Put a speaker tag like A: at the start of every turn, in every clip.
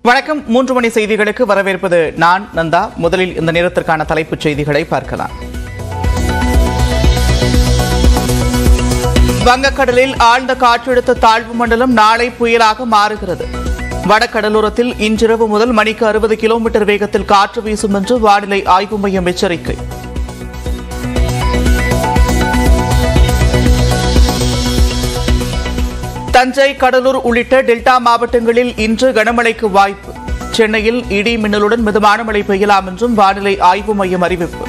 A: வணக்கம் மூன்று மணி செய்திகளுக்கு வரவேற்பது நான் நந்தா முதலில் இந்த நேரத்திற்கான தலைப்புச் செய்திகளை பார்க்கலாம் வங்கக்கடலில் ஆழ்ந்த காற்றழுத்த தாழ்வு மண்டலம் நாளை புயலாக மாறுகிறது வடகடலோரத்தில் இன்றிரவு முதல் மணிக்கு அறுபது கிலோமீட்டர் வேகத்தில் காற்று வீசும் என்று வானிலை ஆய்வு மையம் எச்சரிக்கை தஞ்சை கடலூர் உள்ளிட்ட டெல்டா மாவட்டங்களில் இன்று கனமழைக்கு வாய்ப்பு சென்னையில் இடி மின்னலுடன் மிதமான மழை பெய்யலாம் என்றும் வானிலை ஆய்வு மையம் அறிவிப்பு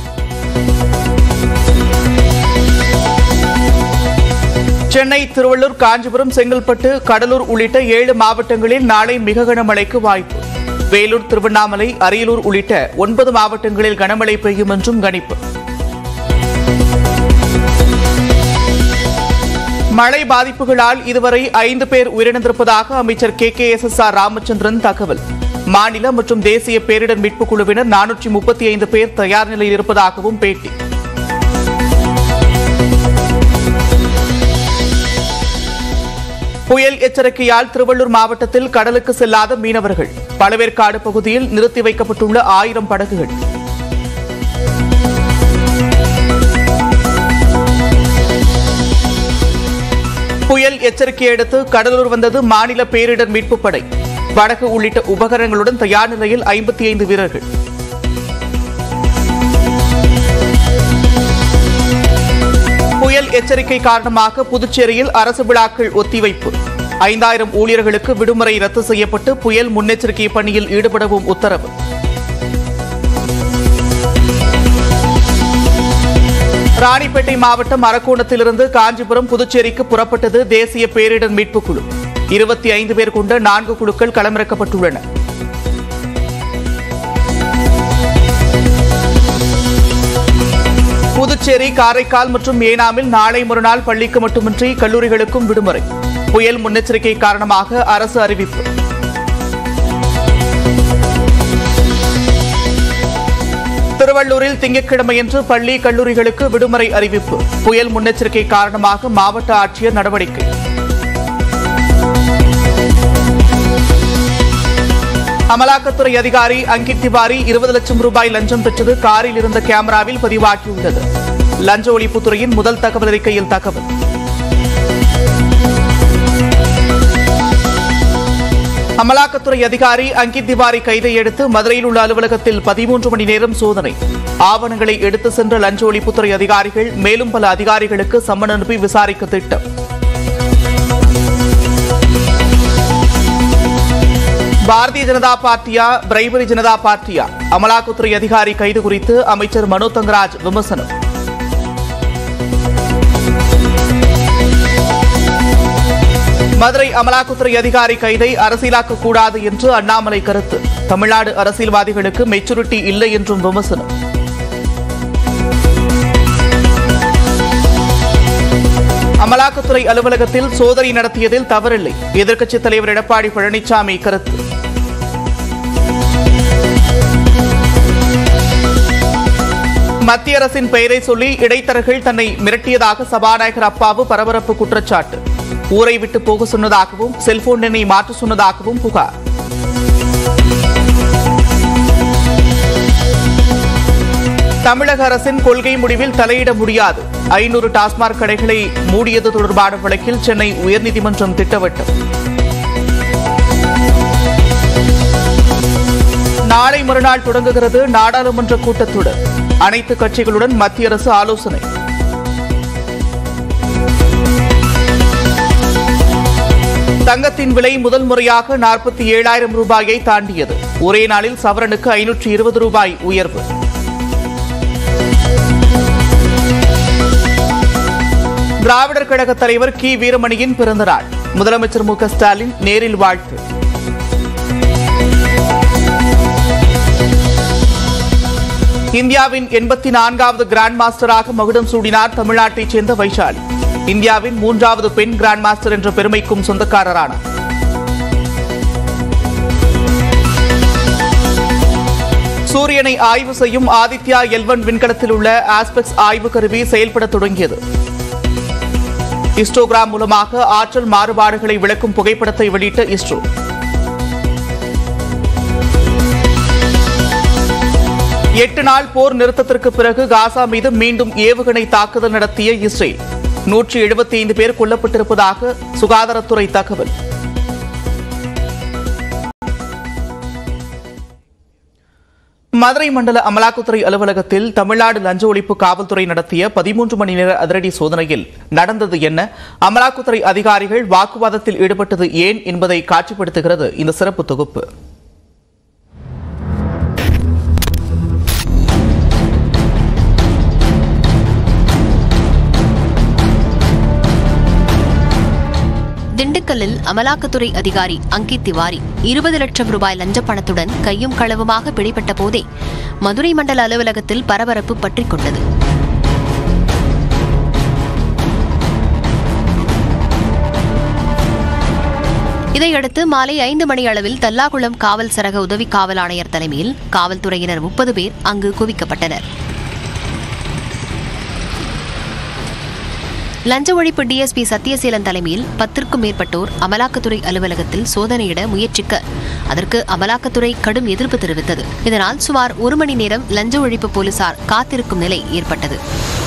A: சென்னை திருவள்ளூர் காஞ்சிபுரம் செங்கல்பட்டு கடலூர் உள்ளிட்ட ஏழு மாவட்டங்களில் நாளை மிக கனமழைக்கு வாய்ப்பு வேலூர் திருவண்ணாமலை அரியலூர் உள்ளிட்ட ஒன்பது மாவட்டங்களில் கனமழை பெய்யும் என்றும் கணிப்பு மழை பாதிப்புகளால் இதுவரை ஐந்து பேர் உயிரிழந்திருப்பதாக அமைச்சர் K K S S R Ramachandran தகவல் மாநில மற்றும் தேசிய பேரிடர் மீட்புக் குழுவினர் நானூற்றி முப்பத்தி ஐந்து பேர் தயார் நிலையில் இருப்பதாகவும் பேட்டி புயல் எச்சரிக்கையால் திருவள்ளூர் மாவட்டத்தில் கடலுக்கு செல்லாத மீனவர்கள் பழவேற்காடு பகுதியில் நிறுத்தி வைக்கப்பட்டுள்ள ஆயிரம் படகுகள் புயல் எச்சரிக்கையை அடுத்து கடலூர் வந்தது மாநில பேரிடர் மீட்புப் படை படகு உள்ளிட்ட உபகரணங்களுடன் தயார் நிலையில் ஐம்பத்தி ஐந்து வீரர்கள் புயல் எச்சரிக்கை காரணமாக புதுச்சேரியில் அரசு விழாக்கள் ஒத்திவைப்பு ஐந்தாயிரம் ஊழியர்களுக்கு விடுமுறை ரத்து செய்யப்பட்டு புயல் முன்னெச்சரிக்கை பணியில் ஈடுபடவும் உத்தரவு ராணிப்பேட்டை மாவட்டம் அரக்கோணத்திலிருந்து காஞ்சிபுரம் புதுச்சேரிக்கு புறப்பட்டது தேசிய பேரிடர் மீட்புக் குழு இருபத்தி ஐந்து பேர் கொண்ட நான்கு குழுக்கள் களமிறக்கப்பட்டுள்ளன புதுச்சேரி காரைக்கால் மற்றும் ஏனாமில் நாளை மறுநாள் பள்ளிக்கு மட்டுமின்றி கல்லூரிகளுக்கும் விடுமுறை புயல் முன்னெச்சரிக்கை காரணமாக அரசு அறிவிப்பு திருவள்ளூரில் திங்கட்கிழமையன்று பள்ளி கல்லூரிகளுக்கு விடுமுறை அறிவிப்பு புயல் முன்னெச்சரிக்கை காரணமாக மாவட்ட ஆட்சியர் நடவடிக்கை அமலாக்கத்துறை அதிகாரி அங்கித் திவாரி இருபது லட்சம் ரூபாய் லஞ்சம் பெற்றது காரில் இருந்த கேமராவில் பதிவாகியுள்ளது லஞ்ச ஒழிப்புத்துறையின் முதல் தகவல் அறிக்கையில் தகவல் அமலாக்கத்துறை அதிகாரி அங்கித் திவாரி கைதை எடுத்து மதுரையில் உள்ள அலுவலகத்தில் பதிமூன்று மணி நேரம் சோதனை ஆவணங்களை எடுத்து சென்ற லஞ்ச ஒழிப்புத்துறை அதிகாரிகள் மேலும் பல அதிகாரிகளுக்கு சம்மன் அனுப்பி விசாரிக்க திட்டம் பாரதிய ஜனதா பார்ட்டியா பிரைபரி ஜனதா பார்ட்டியா அமலாக்கத்துறை அதிகாரி கைது குறித்து அமைச்சர் மனோ தங்கராஜ் விமர்சனம் மதுரை அமலாக்கத்துறை அதிகாரி கைதை அரசியலாக்க கூடாது என்று அண்ணாமலை கருத்து தமிழ்நாடு அரசியல்வாதிகளுக்கு மெச்சூரிட்டி இல்லை என்றும் விமர்சனம் அமலாக்கத்துறை அலுவலகத்தில் சோதனை நடத்தியதில் தவறில்லை எதிர்க்கட்சித் தலைவர் எடப்பாடி பழனிசாமி கருத்து மத்திய அரசின் பெயரை சொல்லி இடைத்தரகர்கள் தன்னை மிரட்டியதாக சபாநாயகர் அப்பாவு பரபரப்பு குற்றச்சாட்டு ஊரை விட்டு போக சொன்னதாகவும் செல்போன் எண்ணை மாற்ற சொன்னதாகவும் புகார் தமிழக அரசின் கொள்கை முடிவில் தலையிட முடியாது ஐநூறு டாஸ்மாக் கடைகளை மூடியது தொடர்பான வழக்கில் சென்னை உயர்நீதிமன்றம் திட்டவட்டம் நாளை மறுநாள் தொடங்குகிறது நாடாளுமன்ற கூட்டத்தொடர் அனைத்து கட்சிகளுடன் மத்திய அரசு ஆலோசனை தங்கத்தின் விலை முதல் முறையாக நாற்பத்தி ஏழாயிரம் ரூபாயை தாண்டியது ஒரே நாளில் சவரனுக்கு ஐநூற்று இருபது ரூபாய் உயர்வு திராவிடர் கழக தலைவர் கி வீரமணியின் பிறந்த நாள் முதலமைச்சர் மு க ஸ்டாலின் நேரில் வாழ்த்து இந்தியாவின் எண்பத்தி நான்காவது கிராண்ட் மாஸ்டராக மகுடம் சூடினார் தமிழ்நாட்டைச் சேர்ந்த வைஷாலி இந்தியாவின் மூன்றாவது பெண் கிராண்ட் மாஸ்டர் என்ற பெருமைக்கும் சொந்தக்காரரானார் சூரியனை ஆய்வு செய்யும் ஆதித்யா எல்வன் விண்கலத்தில் உள்ள ஆஸ்பெக்ஸ் ஆய்வு கருவி செயல்பட தொடங்கியது இஸ்டோகிராம் மூலமாக ஆற்றல் மாறுபாடுகளை விளக்கும் புகைப்படத்தை வெளியிட்ட இஸ்ரோ எட்டு நாள் போர் நிறுத்தத்திற்கு பிறகு காசா மீது மீண்டும் ஏவுகணை தாக்குதல் நடத்திய இஸ்ரேல் நூற்றி எழுபத்தி ஐந்து பேர் கொல்லப்பட்டிருப்பதாக சுகாதாரத்துறை தகவல் மதுரை மண்டல அமலாக்கத்துறை அலுவலகத்தில் தமிழ்நாடு லஞ்ச ஒழிப்பு காவல்துறை நடத்திய பதிமூன்று மணி நேர அதிரடி சோதனையில் நடந்தது என்ன அமலாக்கத்துறை அதிகாரிகள் வாக்குவாதத்தில் ஈடுபட்டது ஏன் என்பதை காட்சிப்படுத்துகிறது இந்த சிறப்பு தொகுப்பு
B: திண்டுக்கல்லில் அமலாக்கத்துறை அதிகாரி அங்கித் திவாரி இருபது லட்சம் ரூபாய் லஞ்ச பணத்துடன் கையும் களவுமாக பிடிபட்ட போதே மதுரை மண்டல அலுவலகத்தில் பரபரப்பு பற்றிக் கொண்டது இதையடுத்து மாலை ஐந்து மணி அளவில் தல்லாகுளம் காவல் சரக உதவி காவல் ஆணையர் தலைமையில் காவல்துறையினர் முப்பது பேர் அங்கு குவிக்கப்பட்டனர் லஞ்ச ஒழிப்பு டிஎஸ்பி சத்யசீலன் தலைமையில் பத்திற்கும் மேற்பட்டோர் அமலாக்கத்துறை அலுவலகத்தில் சோதனையிட முயற்சிக்க அதற்கு அமலாக்கத்துறை கடும் எதிர்ப்பு தெரிவித்தது இதனால் சுமார் ஒரு மணி நேரம் லஞ்ச ஒழிப்பு போலீசார் காத்திருக்கும் நிலை ஏற்பட்டது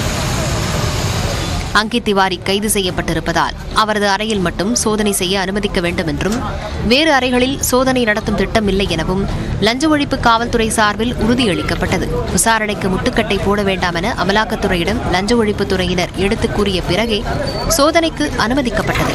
B: அங்கித் திவாரி கைது செய்யப்பட்டிருப்பதால் அவரது அறையில் மட்டும் சோதனை செய்ய அனுமதிக்க வேண்டும் என்றும் வேறு அறைகளில் சோதனை நடத்தும் திட்டம் இல்லை எனவும் லஞ்ச ஒழிப்பு காவல்துறை சார்பில் உறுதியளிக்கப்பட்டது விசாரணைக்கு முட்டுக்கட்டை போட வேண்டாம் என அமலாக்கத்துறையிடம் லஞ்ச ஒழிப்பு துறையினர் எடுத்துக் கூறிய பிறகே சோதனைக்கு அனுமதிக்கப்பட்டது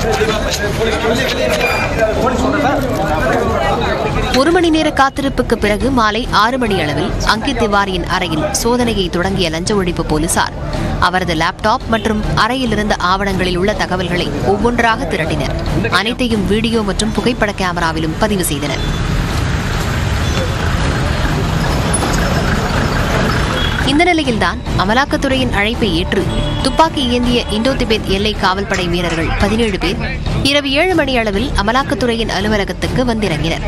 B: ஒரு மணி நேர காத்திருப்புக்கு பிறகு மாலை ஆறு மணி அளவில் அங்கித் திவாரியின் அறையில் சோதனையை தொடங்கிய லஞ்ச ஒழிப்பு போலீசார் அவரது லேப்டாப் மற்றும் அறையில் இருந்த ஆவணங்களில் உள்ள தகவல்களை ஒவ்வொன்றாக திரட்டினர் அனைத்தையும் வீடியோ மற்றும் புகைப்பட கேமராவிலும் பதிவு செய்தனர் இந்த நிலையில்தான் அமலாக்கத்துறையின் அழைப்பை ஏற்று துப்பாக்கி ஏந்திய இந்தோ திபெத் எல்லை காவல்படை வீரர்கள் பதினேழு பேர் இரவு ஏழு மணி அளவில் அமலாக்கத்துறையின் அலுவலகத்துக்கு வந்திறங்கினர்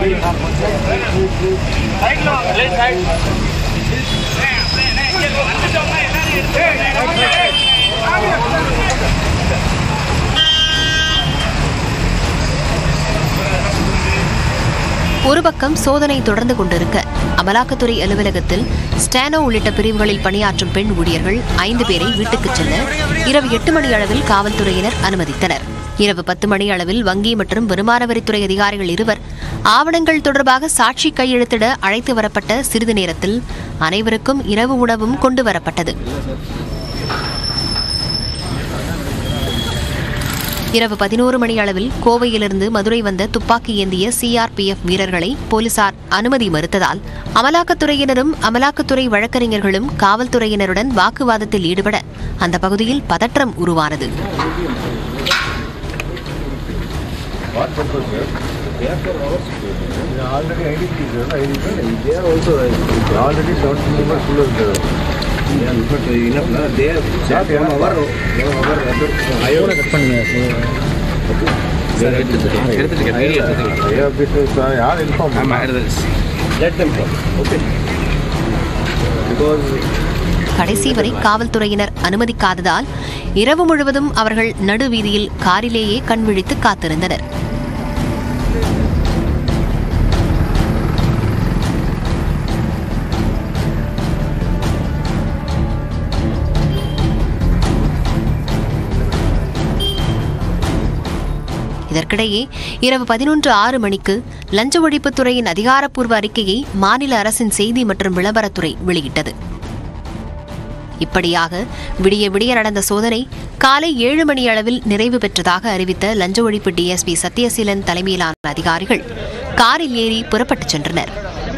B: ஒரு பக்கம் சோதனை தொடர்ந்து கொண்டிருக்க அமலாக்கத்துறை அலுவலகத்தில் ஸ்டானோ உள்ளிட்ட பிரிவுகளில் பணியாற்றும் பெண் ஊழியர்கள் ஐந்து பேரை வீட்டுக்கு செல்ல இரவு எட்டு மணி அளவில் காவல்துறையினர் அனுமதித்தனர் இரவு பத்து மணி அளவில் வங்கி மற்றும் வருமான வரித்துறை அதிகாரிகள் இருவர் ஆவணங்கள் தொடர்பாக சாட்சி கையெழுத்திட அழைத்து வரப்பட்ட சிறிது நேரத்தில் அனைவருக்கும் இரவு உணவும் கொண்டு வரப்பட்டது இரவு பதினோரு மணி அளவில் கோவையிலிருந்து மதுரை வந்த துப்பாக்கி ஏந்திய சிஆர்பிஎஃப் வீரர்களை போலீசார் அனுமதி மறுத்ததால் அமலாக்கத்துறையினரும் அமலாக்கத்துறை வழக்கறிஞர்களும் காவல்துறையினருடன் வாக்குவாதத்தில் ஈடுபட அந்த பகுதியில் பதற்றம் உருவானது
C: already identity is there, identity. They are also uh, already short movement full of the. Yeah, but enough na. They have shot one hour. One hour. Ayona cut பண்ணுங்க. Sir, எடுத்துட்டு எடுத்துட்டு வீடியோ எடுத்துட்டு. Yeah, because uh, யார் inform ஆமா எடுத்து. Let them come. Okay. Because
B: கடைசி வரை காவல்துறையினர் அனுமதிக்காததால் இரவு முழுவதும் அவர்கள் நடுவீதியில் காரிலேயே கண்விழித்து காத்திருந்தனர் இதற்கிடையே இரவு பதினொன்று ஆறு மணிக்கு லஞ்ச ஒழிப்புத்துறையின் அதிகாரப்பூர்வ அறிக்கையை மாநில அரசின் செய்தி மற்றும் விளம்பரத்துறை வெளியிட்டது இப்படியாக விடிய விடிய நடந்த சோதனை காலை ஏழு மணி அளவில் நிறைவு பெற்றதாக அறிவித்த லஞ்ச ஒழிப்பு டிஎஸ்பி சத்யசீலன் தலைமையிலான அதிகாரிகள் காரில் ஏறி புறப்பட்டுச் சென்றனர்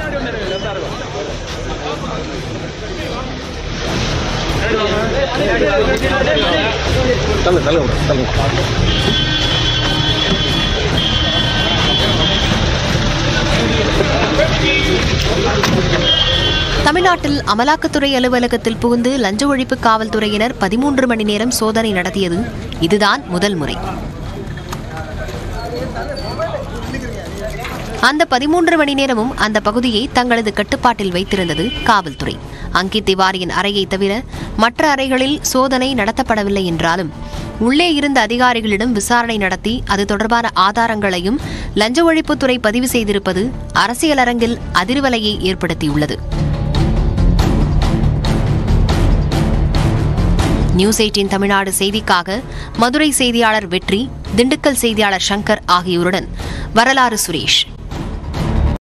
C: தள்ளு தள்ளு தள்ளு
B: தமிழ்நாட்டில் அமலாக்கத்துறை அலுவலகத்தில் புகுந்து லஞ்ச ஒழிப்பு காவல்துறையினர் பதிமூன்று மணி நேரம் சோதனை நடத்தியது இதுதான் முதல் முறை அந்த பதிமூன்று மணி நேரமும் அந்த பகுதியை தங்களது கட்டுப்பாட்டில் வைத்திருந்தது காவல்துறை அங்கித் திவாரியின் அறையை தவிர மற்ற அறைகளில் சோதனை நடத்தப்படவில்லை என்றாலும் உள்ளே இருந்த அதிகாரிகளிடம் விசாரணை நடத்தி அது தொடர்பான ஆதாரங்களையும் லஞ்ச ஒழிப்புத்துறை பதிவு செய்திருப்பது அரசியல் அரங்கில் அதிர்வலையை ஏற்படுத்தியுள்ளது நியூஸ் எயிட்டின் தமிழ்நாடு செய்திக்காக மதுரை செய்தியாளர் வெற்றி திண்டுக்கல் செய்தியாளர் சங்கர் ஆகியோருடன் வரலாறு சுரேஷ்